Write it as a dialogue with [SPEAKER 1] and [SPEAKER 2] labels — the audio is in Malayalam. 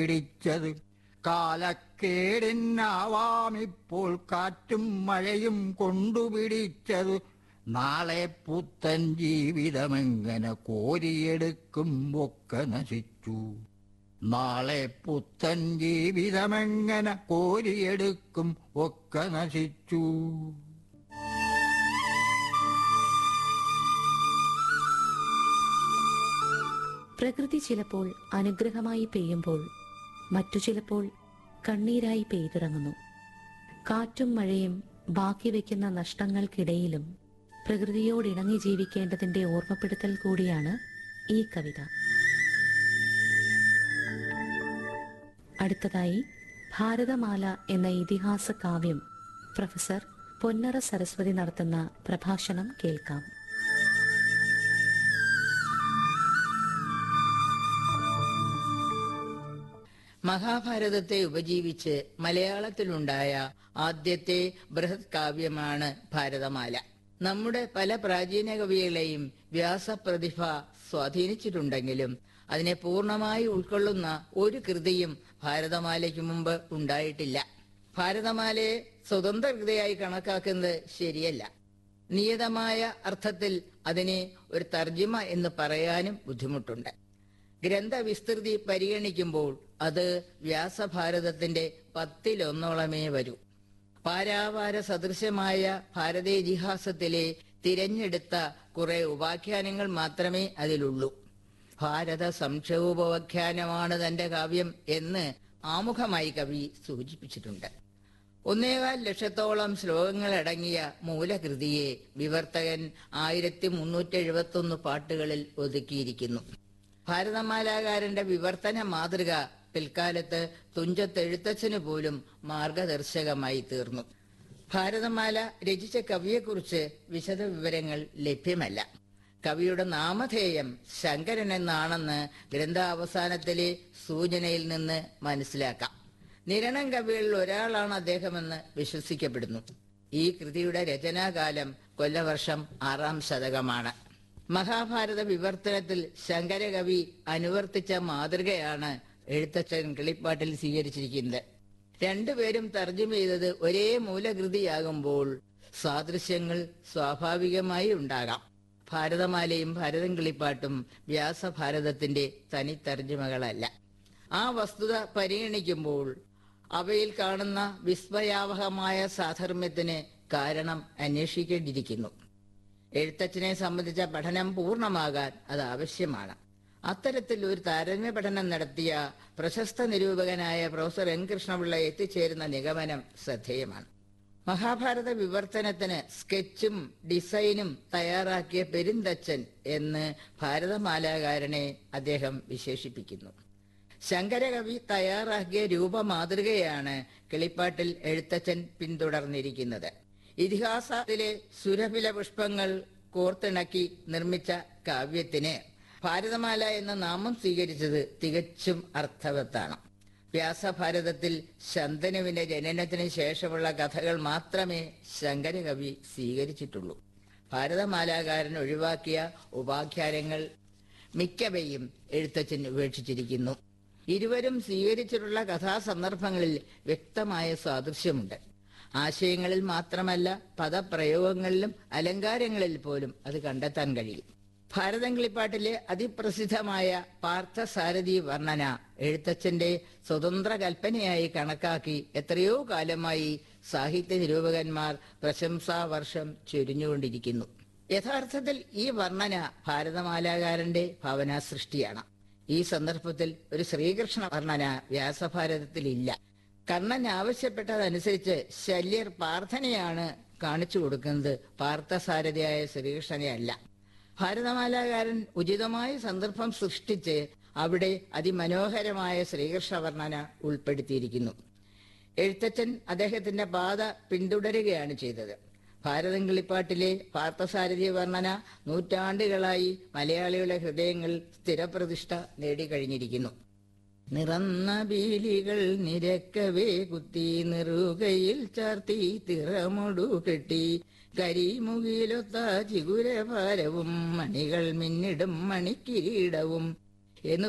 [SPEAKER 1] പിടിച്ചത് കാലക്കേടിനാവാമിപ്പോൾ കാറ്റും മഴയും കൊണ്ടുപിടിച്ചത് നാളെ പുത്തൻ ജീവിതമെങ്ങനെ കോരിയെടുക്കും ഒക്കെ നശിച്ചു നാളെ പുത്തൻ ജീവിതമെങ്ങനെ കോരിയെടുക്കും ഒക്കെ നശിച്ചു
[SPEAKER 2] പ്രകൃതി ചിലപ്പോൾ അനുഗ്രഹമായി പെയ്യുമ്പോൾ മറ്റു ചിലപ്പോൾ കണ്ണീരായി പെയ്തിറങ്ങുന്നു കാറ്റും മഴയും ബാക്കി വയ്ക്കുന്ന നഷ്ടങ്ങൾക്കിടയിലും പ്രകൃതിയോടിണങ്ങി ജീവിക്കേണ്ടതിന്റെ ഓർമ്മപ്പെടുത്തൽ കൂടിയാണ് ഈ കവിത അടുത്തതായി ഭാരതമാല എന്ന ഇതിഹാസ കാവ്യം പ്രൊഫസർ പൊന്നറ സരസ്വതി നടത്തുന്ന പ്രഭാഷണം കേൾക്കാം
[SPEAKER 3] മഹാഭാരതത്തെ ഉപജീവിച്ച് മലയാളത്തിലുണ്ടായ ആദ്യത്തെ ബൃഹത് കാവ്യമാണ് ഭാരതമാല നമ്മുടെ പല പ്രാചീന കവികളെയും വ്യാസപ്രതിഭ സ്വാധീനിച്ചിട്ടുണ്ടെങ്കിലും അതിനെ പൂർണ്ണമായി ഉൾക്കൊള്ളുന്ന ഒരു കൃതിയും ഭാരതമാലയ്ക്ക് മുമ്പ് ഉണ്ടായിട്ടില്ല ഭാരതമാലയെ സ്വതന്ത്ര കൃതിയായി കണക്കാക്കുന്നത് ശരിയല്ല നിയതമായ അർത്ഥത്തിൽ അതിനെ ഒരു തർജിമ എന്ന് പറയാനും ബുദ്ധിമുട്ടുണ്ട് ഗ്രന്ഥവിസ്തൃതി പരിഗണിക്കുമ്പോൾ അത് വ്യാസഭാരതത്തിന്റെ പത്തിലൊന്നോളമേ വരൂ പാരാവാര സദൃശമായ ഭാരതേതിഹാസത്തിലെ തിരഞ്ഞെടുത്ത കുറെ ഉപാഖ്യാനങ്ങൾ മാത്രമേ അതിലുള്ളൂ ഭാരത സംക്ഷോഭോപാഖ്യാനമാണ് തന്റെ കാവ്യം എന്ന് ആമുഖമായി കവി സൂചിപ്പിച്ചിട്ടുണ്ട് ഒന്നേകാൽ ലക്ഷത്തോളം ശ്ലോകങ്ങളടങ്ങിയ മൂലകൃതിയെ വിവർത്തകൻ ആയിരത്തി മുന്നൂറ്റി എഴുപത്തി ഒന്ന് പാട്ടുകളിൽ ഒതുക്കിയിരിക്കുന്നു ഭാരതമാലാകാരന്റെ വിവർത്തന മാതൃക പിൽക്കാലത്ത് തുഞ്ചത്തെഴുത്തച്ഛന് പോലും മാർഗദർശകമായി തീർന്നു ഭാരതമാല രചിച്ച കവിയെക്കുറിച്ച് വിശദ വിവരങ്ങൾ ലഭ്യമല്ല കവിയുടെ നാമധേയം ശങ്കരൻ എന്നാണെന്ന് ഗ്രന്ഥാവസാനത്തിലെ സൂചനയിൽ നിന്ന് മനസ്സിലാക്കാം നിരണം കവികളിൽ ഒരാളാണ് അദ്ദേഹമെന്ന് വിശ്വസിക്കപ്പെടുന്നു ഈ കൃതിയുടെ രചനാകാലം കൊല്ലവർഷം ആറാം ശതകമാണ് മഹാഭാരത വിവർത്തനത്തിൽ ശങ്കരകവി അനുവർത്തിച്ച മാതൃകയാണ് എഴുത്തച്ഛൻ കിളിപ്പാട്ടിൽ സ്വീകരിച്ചിരിക്കുന്നത് രണ്ടുപേരും തർജ്ജമ ചെയ്തത് ഒരേ മൂലകൃതിയാകുമ്പോൾ സാദൃശ്യങ്ങൾ സ്വാഭാവികമായി ഉണ്ടാകാം ഭാരതമാലയും ഭാരതം കിളിപ്പാട്ടും വ്യാസഭാരതത്തിന്റെ തനി തർജ്ജമകളല്ല ആ വസ്തുത പരിഗണിക്കുമ്പോൾ അവയിൽ കാണുന്ന വിസ്മയാവഹമായ സാധർമ്മ്യത്തിന് കാരണം അന്വേഷിക്കേണ്ടിയിരിക്കുന്നു എഴുത്തച്ഛനെ സംബന്ധിച്ച പഠനം പൂർണ്ണമാകാൻ അത് ആവശ്യമാണ് അത്തരത്തിൽ ഒരു താരതമ്യ പഠനം നടത്തിയ പ്രശസ്ത നിരൂപകനായ പ്രൊഫസർ എൻ കൃഷ്ണപിള്ള എത്തിച്ചേരുന്ന നിഗമനം ശ്രദ്ധേയമാണ് മഹാഭാരത വിവർത്തനത്തിന് സ്കെച്ചും ഡിസൈനും തയ്യാറാക്കിയ പെരുന്തച്ചൻ എന്ന് ഭാരതമാലാകാരനെ അദ്ദേഹം വിശേഷിപ്പിക്കുന്നു ശങ്കരകവി തയ്യാറാക്കിയ രൂപമാതൃകയാണ് കിളിപ്പാട്ടിൽ എഴുത്തച്ഛൻ പിന്തുടർന്നിരിക്കുന്നത് ഇതിഹാസത്തിലെ സുരഭില പുഷ്പങ്ങൾ കോർത്തിണക്കി നിർമ്മിച്ച കാവ്യത്തിന് ഭാരതമാല എന്ന നാമം സ്വീകരിച്ചത് തികച്ചും അർത്ഥവത്താണ് വ്യാസഭാരതത്തിൽ ശന്തനുവിന്റെ ജനനത്തിന് ശേഷമുള്ള കഥകൾ മാത്രമേ ശങ്കരകവി സ്വീകരിച്ചിട്ടുള്ളൂ ഭാരതമാലാകാരൻ ഒഴിവാക്കിയ ഉപാഖ്യാനങ്ങൾ മിക്കവയും എഴുത്തച്ഛൻ ഉപേക്ഷിച്ചിരിക്കുന്നു ഇരുവരും സ്വീകരിച്ചിട്ടുള്ള കഥാസന്ദർഭങ്ങളിൽ വ്യക്തമായ സാദൃശ്യമുണ്ട് ആശയങ്ങളിൽ മാത്രമല്ല പദപ്രയോഗങ്ങളിലും അലങ്കാരങ്ങളിൽ പോലും അത് കണ്ടെത്താൻ കഴിയും ഭാരതം കിളിപ്പാട്ടിലെ അതിപ്രസിദ്ധമായ പാർത്ഥസാരഥി വർണ്ണന എഴുത്തച്ഛന്റെ സ്വതന്ത്ര കൽപ്പനയായി കണക്കാക്കി എത്രയോ കാലമായി സാഹിത്യ നിരൂപകന്മാർ പ്രശംസാ വർഷം ചൊരിഞ്ഞുകൊണ്ടിരിക്കുന്നു യഥാർത്ഥത്തിൽ ഈ വർണ്ണന ഭാരതമാലാകാരന്റെ ഭാവനാ സൃഷ്ടിയാണ് ഈ സന്ദർഭത്തിൽ ഒരു ശ്രീകൃഷ്ണ വർണ്ണന വ്യാസഭാരതത്തിലില്ല കണ്ണൻ ആവശ്യപ്പെട്ടതനുസരിച്ച് ശല്യർ പ്രാർത്ഥനയാണ് കാണിച്ചു കൊടുക്കുന്നത് പാർത്ഥസാരഥിയായ ശ്രീകൃഷ്ണനെ അല്ല ഭാരതമാലാകാരൻ ഉചിതമായ സന്ദർഭം സൃഷ്ടിച്ച് അവിടെ അതിമനോഹരമായ ശ്രീകൃഷ്ണ വർണ്ണന ഉൾപ്പെടുത്തിയിരിക്കുന്നു എഴുത്തച്ഛൻ അദ്ദേഹത്തിന്റെ പാത പിന്തുടരുകയാണ് ചെയ്തത് ഭാരതം കിളിപ്പാട്ടിലെ പാർത്ഥസാരഥി വർണ്ണന നൂറ്റാണ്ടുകളായി മലയാളികളുടെ ഹൃദയങ്ങൾ സ്ഥിരപ്രതിഷ്ഠ നേടിക്കഴിഞ്ഞിരിക്കുന്നു നിറന്ന ബീലികൾ നിരക്കവേ കുത്തി നിറുകയിൽ ചാർത്തി തിറമൊടു കെട്ടി കരിമുകിലൊത്ത ചിഗുരഭാരവും മണികൾ മിന്നിടും മണിക്കിരീടവും